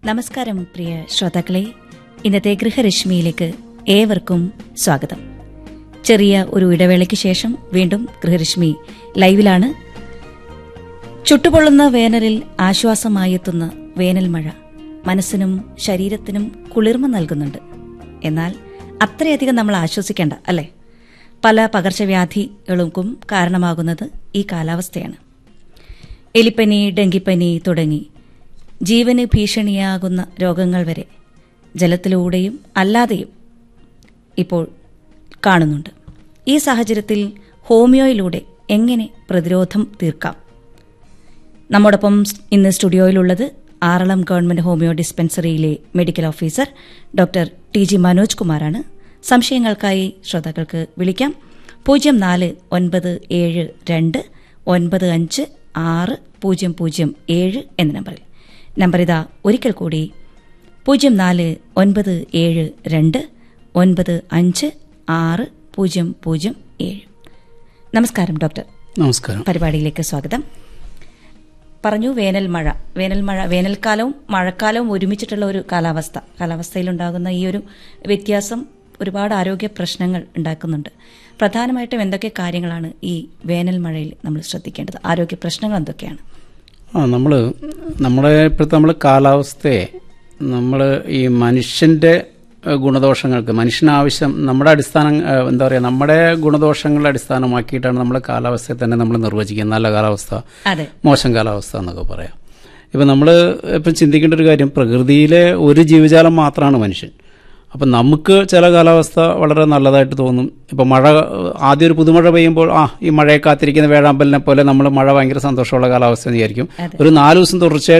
നമസ്കാരം പ്രിയ ശ്രോതാക്കളെ ഇന്നത്തെ ഗൃഹരശ്മിയിലേക്ക് ഏവർക്കും സ്വാഗതം ചെറിയ ഒരു ഇടവേളയ്ക്ക് ശേഷം വീണ്ടും ഗൃഹരശ്മി ലൈവിലാണ് ചുട്ടുപൊള്ളുന്ന വേനലിൽ ആശ്വാസമായെത്തുന്ന വേനൽ മഴ മനസ്സിനും ശരീരത്തിനും കുളിർമ നൽകുന്നുണ്ട് എന്നാൽ അത്രയധികം നമ്മൾ ആശ്വസിക്കേണ്ട അല്ലേ പല പകർച്ചവ്യാധികൾക്കും കാരണമാകുന്നത് ഈ കാലാവസ്ഥയാണ് എലിപ്പനി ഡെങ്കിപ്പനി തുടങ്ങി ജീവന് ഭീഷണിയാകുന്ന രോഗങ്ങൾ വരെ ജലത്തിലൂടെയും അല്ലാതെയും ഇപ്പോൾ കാണുന്നുണ്ട് ഈ സാഹചര്യത്തിൽ ഹോമിയോയിലൂടെ എങ്ങനെ പ്രതിരോധം തീർക്കാം നമ്മോടൊപ്പം ഇന്ന് സ്റ്റുഡിയോയിലുള്ളത് ആറളം ഗവൺമെന്റ് ഹോമിയോ ഡിസ്പെൻസറിയിലെ medical officer doctor T G Manoj കുമാറാണ് സംശയങ്ങൾക്കായി ശ്രോതാക്കൾക്ക് വിളിക്കാം പൂജ്യം നാല് ഒൻപത് ഏഴ് രണ്ട് ഒൻപത് അഞ്ച് ആറ് പൂജ്യം പൂജ്യം ഏഴ് എന്ന നമ്പറിൽ നമ്പർ ഇതാ ഒരിക്കൽ കൂടി പൂജ്യം നാല് ഒൻപത് ഏഴ് രണ്ട് ഒൻപത് അഞ്ച് ആറ് പൂജ്യം പൂജ്യം ഏഴ് നമസ്കാരം ഡോക്ടർ നമസ്കാരം പരിപാടിയിലേക്ക് സ്വാഗതം പറഞ്ഞു വേനൽ മഴ വേനൽ മഴ വേനൽക്കാലവും മഴക്കാലവും ഒരുമിച്ചിട്ടുള്ള ഒരു കാലാവസ്ഥ കാലാവസ്ഥയിലുണ്ടാകുന്ന ഈ ഒരു വ്യത്യാസം ഒരുപാട് ആരോഗ്യ പ്രശ്നങ്ങൾ ഉണ്ടാക്കുന്നുണ്ട് പ്രധാനമായിട്ടും എന്തൊക്കെ കാര്യങ്ങളാണ് ഈ വേനൽ മഴയിൽ നമ്മൾ ശ്രദ്ധിക്കേണ്ടത് ആരോഗ്യ പ്രശ്നങ്ങൾ എന്തൊക്കെയാണ് ആ നമ്മൾ നമ്മുടെ ഇപ്പോഴത്തെ നമ്മൾ കാലാവസ്ഥയെ നമ്മൾ ഈ മനുഷ്യൻ്റെ ഏഹ്, ഗുണദോഷങ്ങൾക്ക് മനുഷ്യനാവശ്യം നമ്മുടെ അടിസ്ഥാനം ഏഹ്, എന്താ പറയുക നമ്മുടെ ഗുണദോഷങ്ങളെ അടിസ്ഥാനമാക്കിയിട്ടാണ് നമ്മൾ കാലാവസ്ഥയെ തന്നെ നമ്മൾ നിർവചിക്കുന്നത് നല്ല കാലാവസ്ഥ അതെ മോശം കാലാവസ്ഥ എന്നൊക്കെ പറയാം ഇപ്പം നമ്മൾ ഇപ്പം ചിന്തിക്കേണ്ട ഒരു കാര്യം പ്രകൃതിയിലെ ഒരു ജീവജാലം മാത്രമാണ് മനുഷ്യൻ അപ്പം നമുക്ക് ചില കാലാവസ്ഥ വളരെ നല്ലതായിട്ട് തോന്നും ഇപ്പം മഴ ആദ്യം ഒരു പുതുമഴ പെയ്യുമ്പോൾ ആ ഈ മഴയെ കാത്തിരിക്കുന്ന വേഴാമ്പലിനെ പോലെ നമ്മൾ മഴ ഭയങ്കര സന്തോഷമുള്ള കാലാവസ്ഥ എന്ന് വിചാരിക്കും ഒരു നാല് ദിവസം തുടർച്ചയായിട്ട്